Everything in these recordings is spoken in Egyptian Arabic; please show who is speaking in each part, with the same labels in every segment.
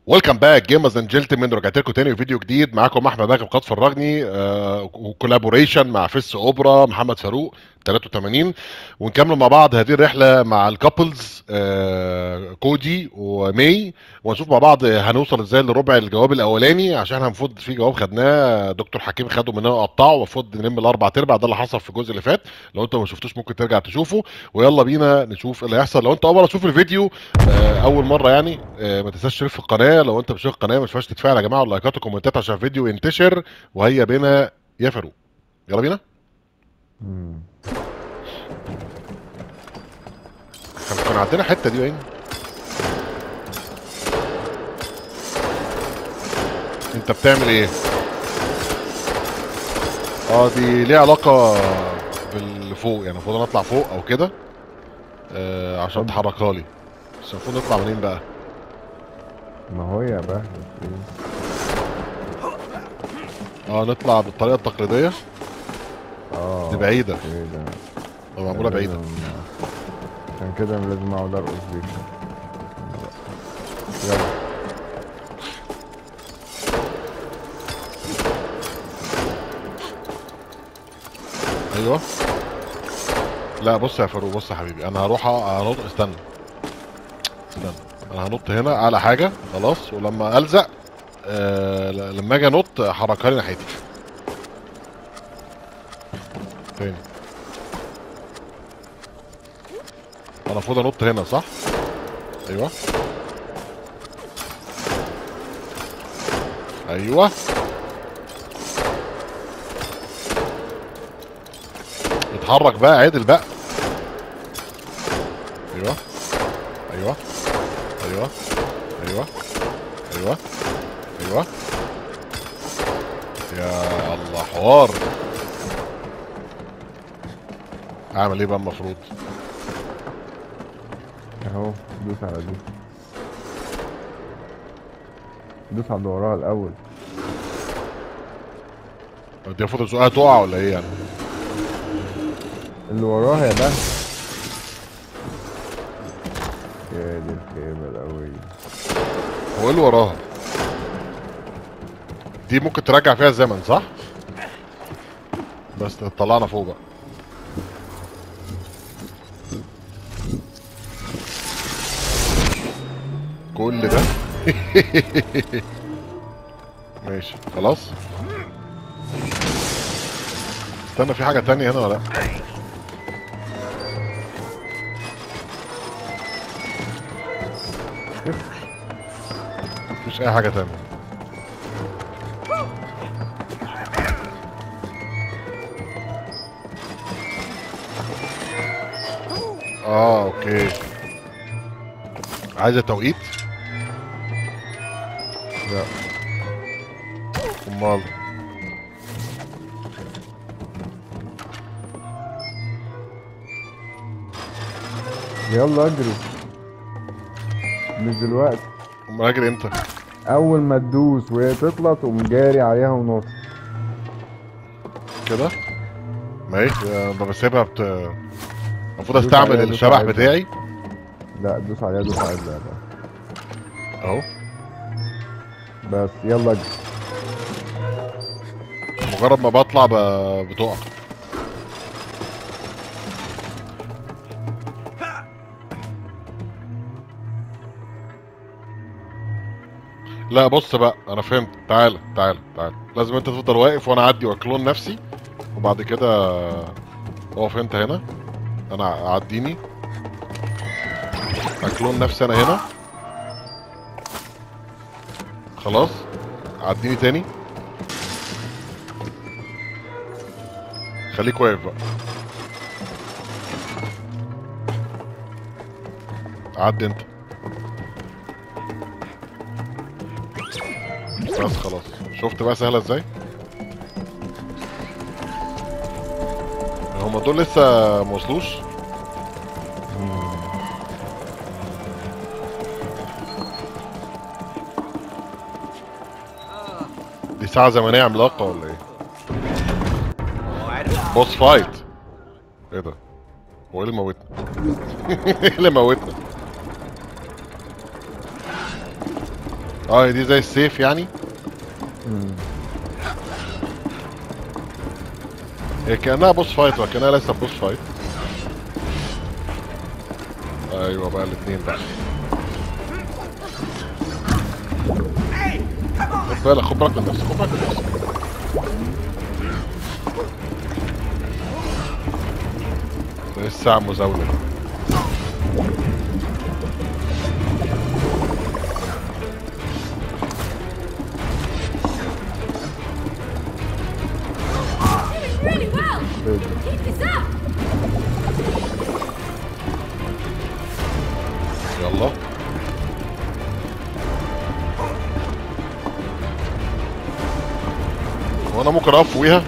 Speaker 1: ويلكم باك جيمرز اند جنتلمان رجعت لكم تاني في فيديو جديد معاكم احمد راغب قد فرجني آه وكولابوريشن مع فيس اوبرا محمد فاروق 83 ونكمل مع بعض هذه الرحله مع الكابلز آه كودي ومي ونشوف مع بعض هنوصل ازاي لربع الجواب الاولاني عشان احنا المفروض في جواب خدناه دكتور حكيم خده مننا وقطعه المفروض نلم الاربع ارباع ده اللي حصل في الجزء اللي فات لو انت ما شفتوش ممكن ترجع تشوفه ويلا بينا نشوف اللي هيحصل لو انت اول مره تشوف الفيديو آه اول مره يعني آه ما تنساش تشترك في القناه لو انت مش القناه ما تنساش تتفاعل يا جماعه واللايكات والكومنتات عشان الفيديو ينتشر وهيا بنا يا فاروق يلا بينا
Speaker 2: مم.
Speaker 1: احنا كان عندنا حته دي باين انت بتعمل ايه اه دي ليها علاقه باللي فوق يعني المفروض انا اطلع فوق او كده آه عشان
Speaker 2: طب.
Speaker 1: تحركها لي بس المفروض نطلع منين بقى
Speaker 2: ما هو يا بهجت ايه
Speaker 1: اه نطلع بالطريقه التقليديه
Speaker 2: اه
Speaker 1: دي بعيده
Speaker 2: ايه ده
Speaker 1: اه معموله بعيده
Speaker 2: لازم- عشان كده أنا لازم اقعد ارقص بيك يلا
Speaker 1: ايوه لا بص يا فاروق بص يا حبيبي انا هروح أ- هنط استنى استنى انا هنط هنا اعلى حاجه خلاص ولما الزق آه ل- لما اجي انط حركها لي ناحيتي تاني انا المفروض انط هنا صح ايوه ايوه اتحرك بقى عدل بقى ايوه ايوه ايوه ايوه ايوه ايوه يا الله حوار اعمل ايه بقى المفروض
Speaker 2: اهو دوس على دي دوس على اللي وراها الاول
Speaker 1: دي المفروض السؤال تقع ولا ايه يعني
Speaker 2: اللي وراها يا بهجت يا دي الخيبة القوية
Speaker 1: هو ايه اللي وراها دي ممكن ترجع فيها الزمن صح بس طلعنا فوق بقى كل ده ماشي خلاص استنى في حاجة تانية هنا ولا لا مفيش أي حاجة تانية اه اوكي عايزة توقيت
Speaker 2: لا
Speaker 1: امال
Speaker 2: يلا اجري مش دلوقتي
Speaker 1: امال اجري امتى
Speaker 2: اول ما تدوس وهي تطلع تقوم جاري عليها ونط
Speaker 1: كده ما هي انا بسيبها بت المفروض
Speaker 2: دوس
Speaker 1: استعمل
Speaker 2: عليها، دوس
Speaker 1: الشبح
Speaker 2: عليها.
Speaker 1: بتاعي
Speaker 2: لا دوس عليها دوس عليها لا لا
Speaker 1: اهو
Speaker 2: بس يلا اجري
Speaker 1: مجرد ما بطلع ب... بتقع لا بص بقى انا فهمت تعالى تعالى تعالى لازم انت تفضل واقف وانا اعدي واكلون نفسي وبعد كده اقف انت هنا انا عديني اكلون نفسي انا هنا خلاص عديني تاني خليك واقف بقى عدي انت بس خلاص شفت بقى سهله ازاي هما دول لسه ما وصلوش دي ساعة زمنية عملاقة ولا ايه؟ بوس فايت ايه ده؟ هو ايه اللي موتنا؟ ايه اللي موتنا؟ اه دي زي السيف يعني
Speaker 2: مم.
Speaker 1: هي كانها بوس فايت وكانها لسه بوس فايت ايوه بقى الاثنين بقى خد بالك خد بالك من نفسك خد بالك من نفسك ده إيه الساعة مزاولة
Speaker 3: Doing really well.
Speaker 2: ايه ده؟
Speaker 3: Keep this up.
Speaker 1: يلا وانا ممكن اقف فوقيها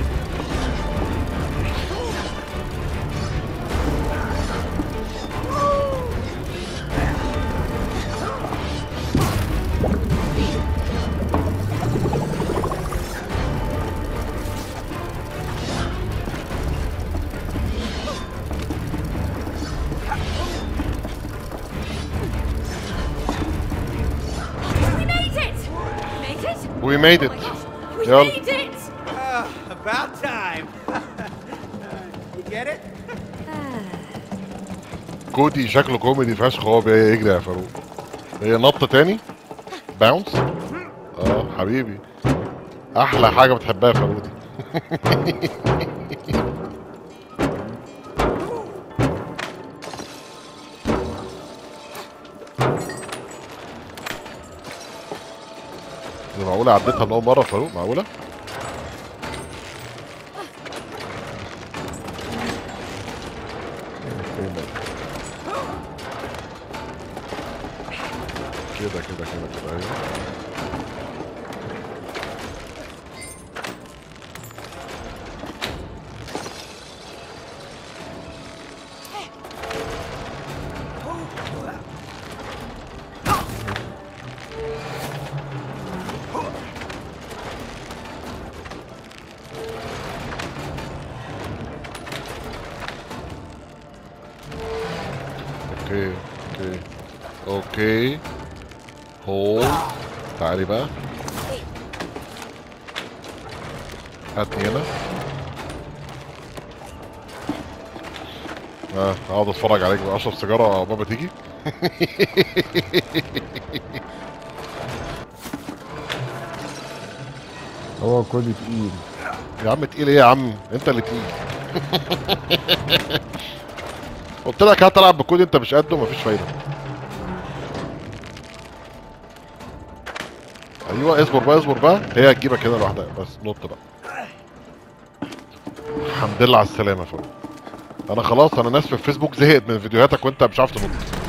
Speaker 3: We made it. Made it.
Speaker 1: We made
Speaker 3: Oh
Speaker 1: it.
Speaker 3: my gosh. We
Speaker 1: يلا.
Speaker 3: made it.
Speaker 4: Ah, about time. you get it?
Speaker 1: كودي شكله كوميدي فشخ وهو بيجري يا فاروق هي نطة تاني باونس اه حبيبي احلى حاجة بتحبها يا فاروق دي دي معقولة عديتها من أول مرة يا فاروق معقولة؟
Speaker 2: ايه ده؟
Speaker 1: كده كده كده كده ايوه اوكي اوكي اوكي هول تعالي بقى هاتني هنا اه اقعد اتفرج عليك بقى اشرب سيجاره بابا تيجي
Speaker 2: هو كودي تقيل
Speaker 1: يا عم تقيل ايه يا عم انت اللي تقيل قلت لك هات العب بكود انت مش قده مفيش فايده ايوه اصبر بقى اصبر بقى هي هتجيبك كده لوحدها بس نط بقى الحمد لله على السلامه يا فندم انا خلاص انا ناس في الفيسبوك زهقت من فيديوهاتك وانت مش عارف تنط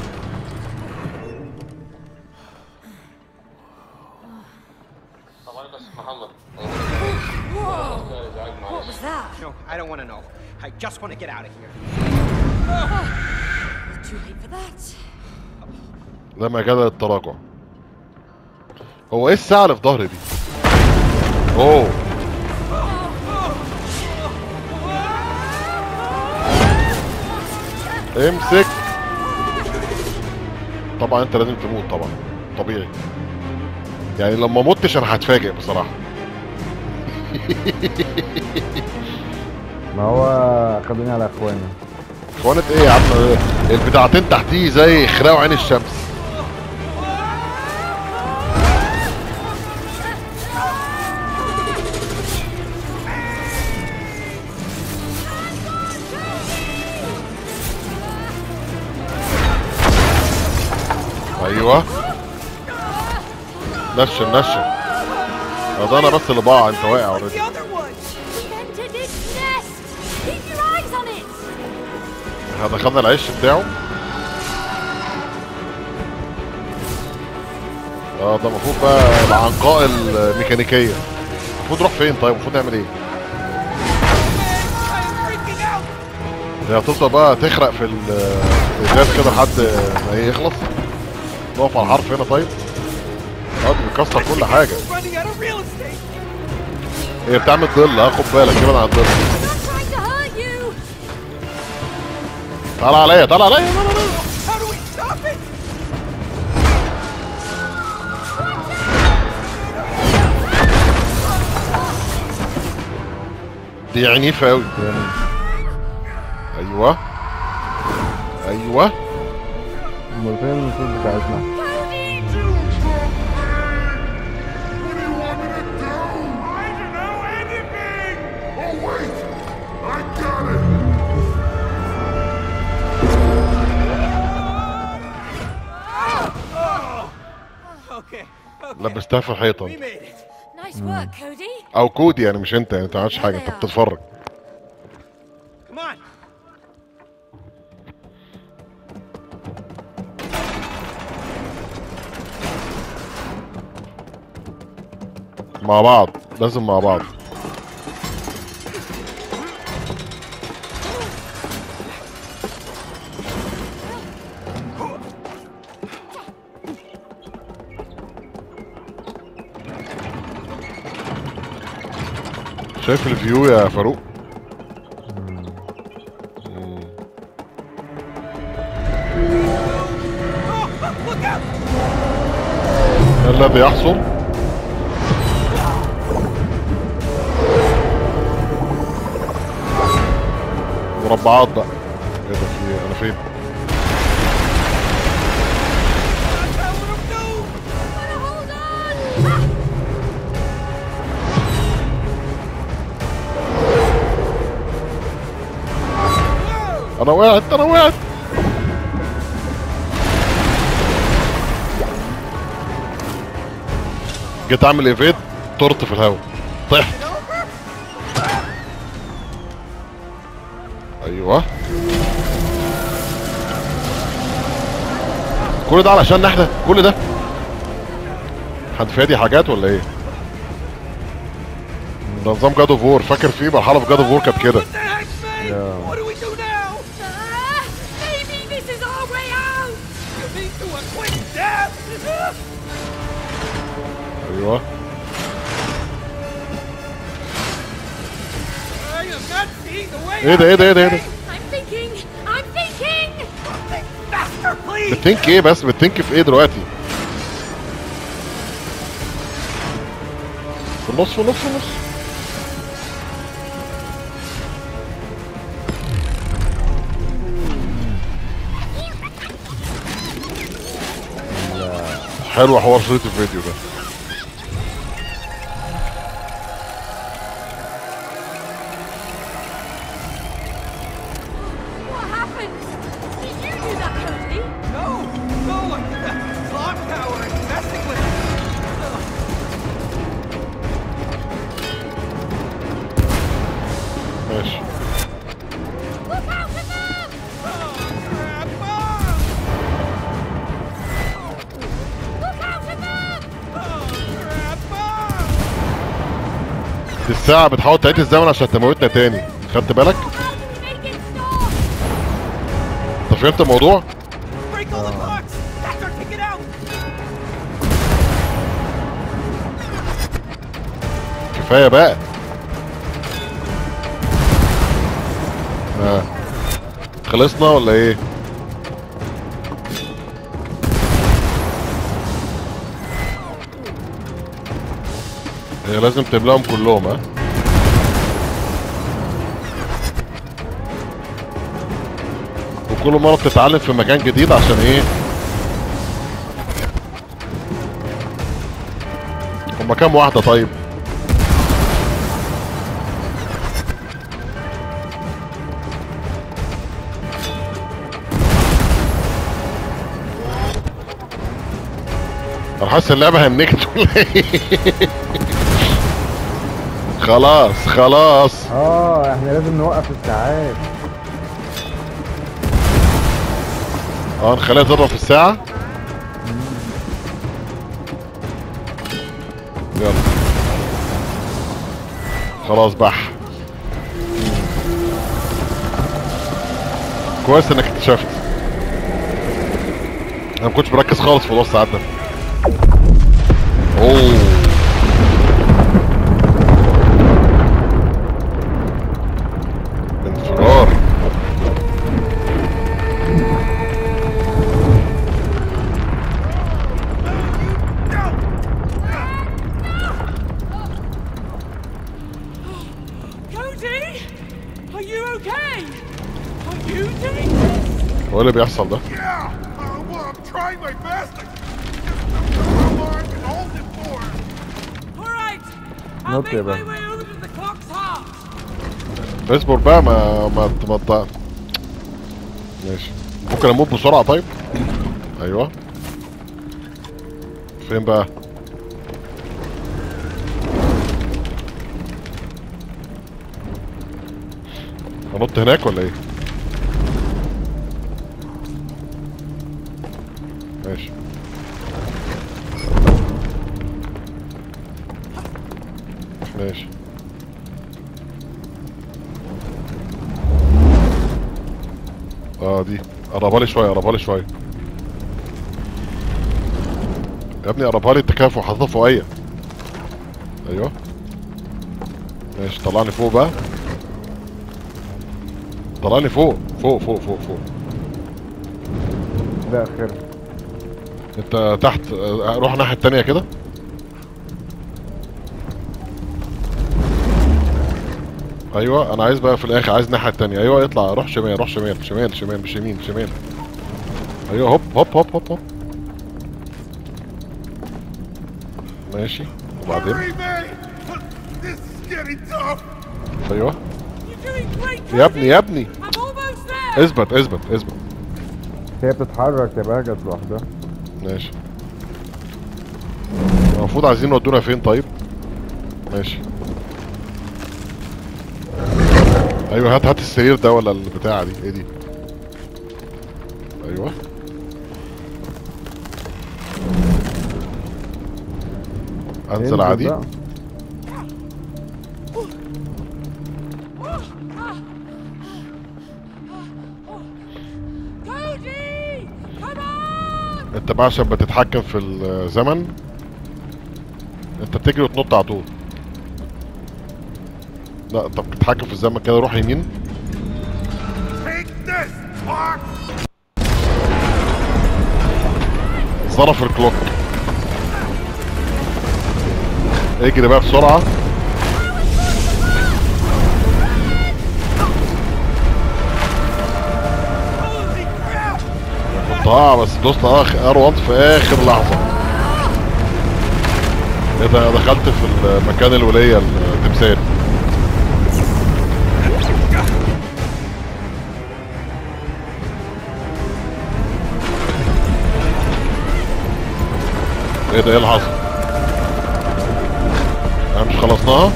Speaker 3: What was that?
Speaker 4: No, I don't want to know. I just want to get out of here.
Speaker 3: Too late for that.
Speaker 1: لما جدل التراجع هو ايه الساعه اللي في ظهري دي اوه امسك طبعا انت لازم تموت طبعا طبيعي يعني لما متش انا هتفاجئ بصراحه
Speaker 2: ما هو خدوني على اخواني
Speaker 1: اخوانة ايه يا عم البتاعتين تحتيه زي خراو عين الشمس ايوه نشن نشن ده انا بس اللي ضاع انت واقع اوريدي
Speaker 4: The other one!
Speaker 3: We've entered its nest. Keep your eyes on it.
Speaker 1: احنا دخلنا العش بتاعه اه ده المفروض بقى العنقاء الميكانيكيه المفروض نروح فين طيب المفروض نعمل ايه
Speaker 4: I'm freaking out!
Speaker 1: هي هتفضل بقى تخرق في ال- الازاز كده لحد ما يخلص نقف على الحرف هنا طيب اه دي بتكسر كل حاجه
Speaker 4: We're running out of real estate!
Speaker 1: هي بتعمل ظل ها خد بالك كده عن الظل
Speaker 3: I'm not trying to hurt you.
Speaker 1: تعال عليا تعال عليا
Speaker 4: How do we stop it?
Speaker 3: Watch
Speaker 1: دي عنيفه قوي
Speaker 2: جامد
Speaker 1: ايوه ايوه
Speaker 2: امال فين النصوص بتاعتنا
Speaker 4: Okay. Okay.
Speaker 1: لبستها في الحيطه
Speaker 4: We made it.
Speaker 3: Nice work, Cody.
Speaker 1: او كودي يعني مش انت يعني انت ما عملتش حاجه انت بتتفرج
Speaker 4: Come on.
Speaker 1: مع بعض لازم مع بعض شايف الفيو يا فاروق
Speaker 4: Oh, look out!
Speaker 1: ما الذي يحصل مربعات بقى ايه ده في إيه؟ انا فين
Speaker 4: Tell him no!
Speaker 3: Gotta hold on!
Speaker 1: انا وقعت انا وقعت جيت اعمل ايفيد طرت في الهواء طحت ايوه كل ده علشان احنا كل ده حد فادي حاجات ولا ايه ده نظام جاد اوف وور فاكر في مرحله في جاد اوف وور كانت كده
Speaker 4: What the heck, man?
Speaker 2: Yeah.
Speaker 4: What do we do now?
Speaker 3: Ah, maybe this is our way out!
Speaker 4: You mean to a quick death?
Speaker 1: ايوه
Speaker 4: I am not seeing the way
Speaker 1: ايه ده ايه ده ايه ده ايه ده
Speaker 3: I'm thinking! I'm thinking!
Speaker 4: Think faster, please!
Speaker 1: بتثينك ايه بس بتثينك في ايه دلوقتي في النص في النص في النص حلو حوار شريط الفيديو ده
Speaker 3: What happened? Did you do that, Cody?
Speaker 4: No! No! Like the clock tower is messing with
Speaker 1: ماشي
Speaker 3: Look out for them!
Speaker 4: Oh, crap! Ah!
Speaker 3: Look out for them!
Speaker 4: Oh, crap! Ah!
Speaker 1: دي الساعة بتحاول تعيد الزمن عشان تموتنا تاني خدت بالك؟
Speaker 3: How do we make it stop?
Speaker 1: انت فهمت الموضوع؟
Speaker 4: Break all the clocks! That's our ticket out!
Speaker 1: كفاية بقى آه. خلصنا ولا ايه؟ هي لازم تملاهم كلهم ها وكل مرة بتتعلم في مكان جديد عشان ايه؟ هما كام واحدة طيب؟ انا حاسس اللعبه هنكت ولا ايه خلاص خلاص
Speaker 2: اه احنا لازم نوقف الساعات
Speaker 1: اه نخليها تضرب في الساعه يلا خلاص بح كويس انك اكتشفت انا ما كنتش مركز خالص في موضوع الساعات ده اوه انفجار
Speaker 4: Cody!
Speaker 1: هو اللي بيحصل ده
Speaker 5: Yeah! Uh, well, I'm trying my best. I just come on and hold it for him.
Speaker 4: All right. I'll
Speaker 2: Not
Speaker 4: make
Speaker 2: there,
Speaker 4: my
Speaker 2: man.
Speaker 4: way over to the clock's heart.
Speaker 1: اصبر بقى ما ما ما تض- ماشي ممكن اموت بسرعه طيب ايوه فين بقى انط هناك ولا ايه ماشي ماشي اه دي قربها لي شويه قربها لي شويه يا ابني قربها لي التكافؤ حاططها فوقيا ايوه ماشي طلعني فوق بقى طلعني فوق فوق فوق فوق فوق
Speaker 2: ده اخر
Speaker 1: انت تحت اه، روح الناحيه التانيه كده ايوه انا عايز بقى في الاخر عايز الناحيه التانيه ايوه اطلع روح شمال روح شمال شمال شمال مش يمين شمال ايوه هوب هوب هوب هوب هوب ماشي وبعدين
Speaker 5: Hurry, man! This is getting tough.
Speaker 1: ايوه
Speaker 4: You're doing great.
Speaker 1: يا ابني يا ابني
Speaker 4: I'm almost there.
Speaker 1: اثبت اثبت اثبت
Speaker 2: هي بتتحرك يا بهجت لوحدها
Speaker 1: ماشي المفروض عايزين يودونا فين طيب ماشي ايوه هات هات السرير ده ولا البتاعه دي ايه دي ايوه انزل عادي
Speaker 2: بقى.
Speaker 3: Cody! Come on!
Speaker 1: انت بقى عشان بتتحكم في الزمن انت بتجري وتنط على طول لا طب بتتحكم في الزمن كده روح يمين
Speaker 5: Take this, Clark!
Speaker 1: ظرف الكلوك اجري بقى بسرعة
Speaker 4: Holy crap!
Speaker 1: كنت هقع بس دوست اخ ار في اخر لحظة ايه ده دخلت في المكان الولية التمثال ايه ده ايه اللي حصل؟ احنا مش خلصناها؟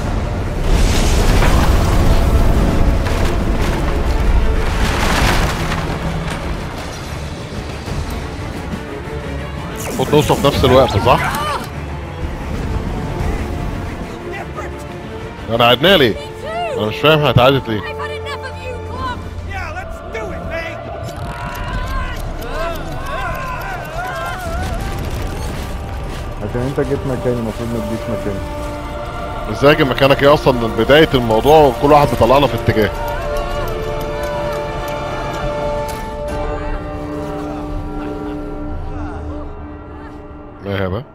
Speaker 1: المفروض نوصل في نفس الوقت صح؟ انا عدناها ليه؟ انا مش فاهم هتعادت ليه؟
Speaker 3: I've had enough of you, Club!
Speaker 4: Yeah, let's do it, man.
Speaker 2: عشان انت جيت مكاني المفروض ما تجيش مكاني
Speaker 1: ازاي اجي مكانك ايه اصلا من بداية الموضوع كل واحد بيطلعنا في اتجاه ما هي بقى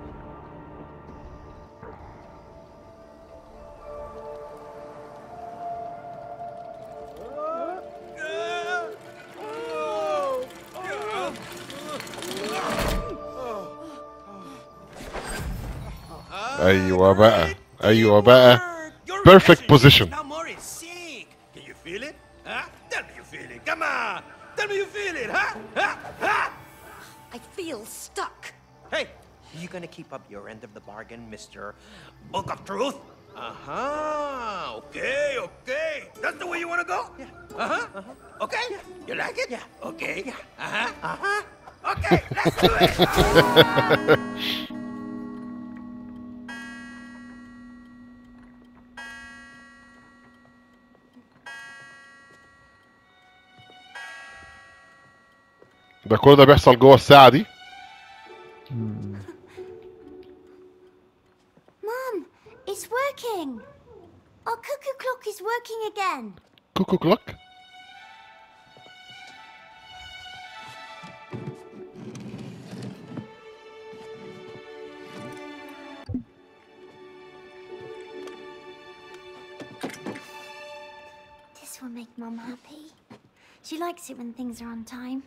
Speaker 1: ايوه بقى ايوه بقى
Speaker 4: Your
Speaker 1: Perfect
Speaker 4: reaction
Speaker 1: position.
Speaker 4: Now more is sick. Can you feel it? Huh? Tell me you feel it. Come on. Tell me you feel it, huh? Huh? Huh?
Speaker 3: I feel stuck.
Speaker 4: Hey, you gonna keep up your end of the bargain, Mr. Book of Truth? Uh-huh. Okay, okay. That's the way you wanna go? Yeah. Uh-huh. uh-huh. Okay? You like it? Yeah. Okay. Yeah. Uh-huh. Uh-huh. Okay, let's do it.
Speaker 1: ده كل ده بيحصل جوه الساعة دي
Speaker 3: Mom, it's working. Our cuckoo clock is working again.
Speaker 1: كوكو كلوك
Speaker 3: This will make Mom happy. She likes it when things are on time.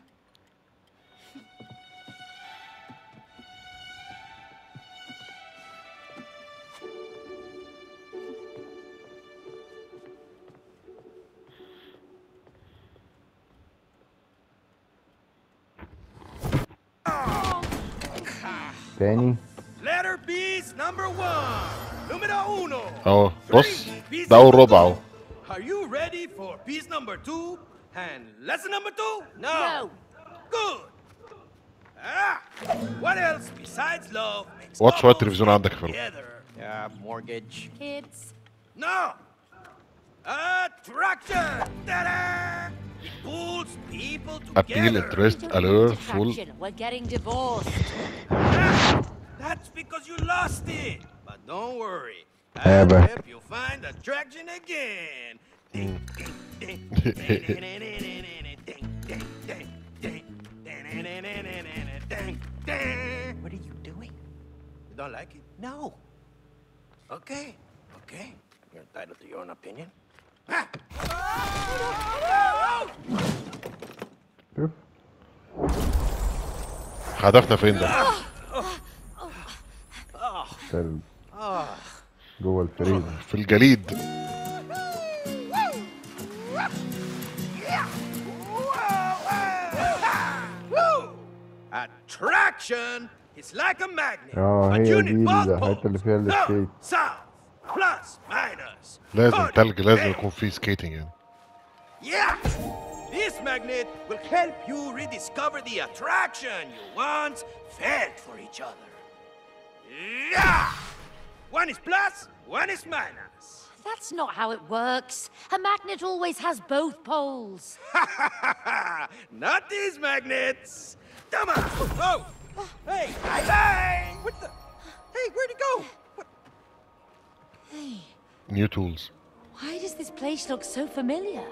Speaker 2: تاني
Speaker 4: Letter B's number one. Número uno.
Speaker 1: اهو بص
Speaker 4: Three. Piece
Speaker 1: ده اول
Speaker 4: number
Speaker 1: ربع
Speaker 4: two.
Speaker 1: اهو
Speaker 4: Are you ready for piece number two and lesson number two? No. Good. Ah, what else besides love makes
Speaker 1: وات شويه
Speaker 4: couples
Speaker 1: تلفزيون عندك يا فيلم
Speaker 4: together?
Speaker 6: Yeah, mortgage.
Speaker 3: Kids.
Speaker 4: No. Attraction. Ta-da! It pulls people together.
Speaker 1: ابيل انترست الور فول
Speaker 7: Attraction. We're getting divorced.
Speaker 4: Ah, that's because you lost it. But don't worry.
Speaker 2: Yeah,
Speaker 4: I'll
Speaker 2: but-
Speaker 4: help you find attraction again. Ding, ding, ding. Ding, ding, ding, ding. Ding, ding.
Speaker 6: What are you doing?
Speaker 4: You don't like it?
Speaker 6: No.
Speaker 4: Okay, okay. You're entitled to your own opinion. Ah.
Speaker 2: شوف
Speaker 1: هدفنا فين ده
Speaker 2: تلج جوه الفريزر
Speaker 1: في الجليد
Speaker 4: Woo! Attraction is like a magnet.
Speaker 2: اه
Speaker 4: but
Speaker 2: هي
Speaker 4: you
Speaker 2: دي
Speaker 4: need both
Speaker 2: الحته اللي فيها
Speaker 4: poles.
Speaker 2: السكيت
Speaker 4: North, south, plus, minus.
Speaker 1: لازم
Speaker 4: Good.
Speaker 1: تلج لازم
Speaker 4: Hey,
Speaker 1: يكون فيه سكيتنج يعني
Speaker 4: Yeah! This magnet will help you rediscover the attraction you once felt for each other. Yeah! One is plus, one is minus.
Speaker 7: That's not how it works. A magnet always has both poles.
Speaker 4: Not these magnets. Come on. Oh, hey, bye bye. What the? Hey, where'd he go? What?
Speaker 7: Hey,
Speaker 1: نيو تولز
Speaker 7: why does this place look so familiar?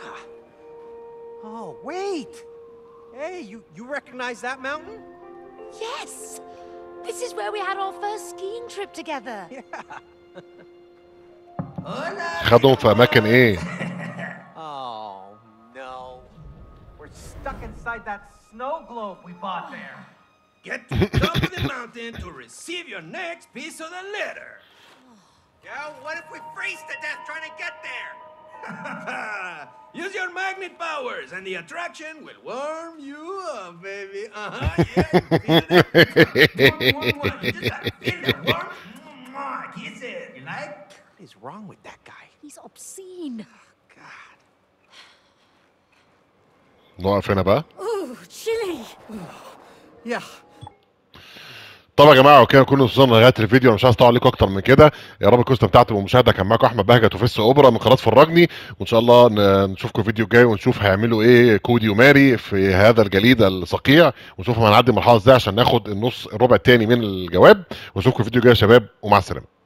Speaker 6: Oh, wait. Hey, you, you recognize that mountain?
Speaker 7: Yes! This is where we had our first skiing trip together.
Speaker 1: خدهم في اماكن ايه
Speaker 6: Oh, no. We're stuck inside that snow globe we bought there.
Speaker 4: Get to the top of the mountain to receive your next piece of the letter. Yeah, what if we freeze to death trying to get there? Use your magnet powers and the attraction will warm you up, baby. Uh-huh, yeah. Feel that? Warm, warm, warm. You just gotta feel it warm. Mwah, Kiss it. You like?
Speaker 6: What is wrong with that guy?
Speaker 7: He's obscene.
Speaker 6: God.
Speaker 1: نقف هنا بقى
Speaker 7: Ooh, chilly.
Speaker 6: Yeah.
Speaker 1: طب يا جماعه وكده نكون وصلنا لغايه الفيديو انا مش عايز اطول عليكم اكتر من كده يا رب تكونوا استمتعتوا بالمشاهده كان معاكم احمد بهجت وفيس اوبرا من قناه فرجني وان شاء الله ن- نشوفكم الفيديو الجاي ونشوف هيعملوا ايه كودي وماري في هذا الجليد الصقيع ونشوف هنعدي المرحله ازاي عشان ناخد النص الربع الثاني من الجواب ونشوفكم الفيديو الجاي يا شباب ومع السلامه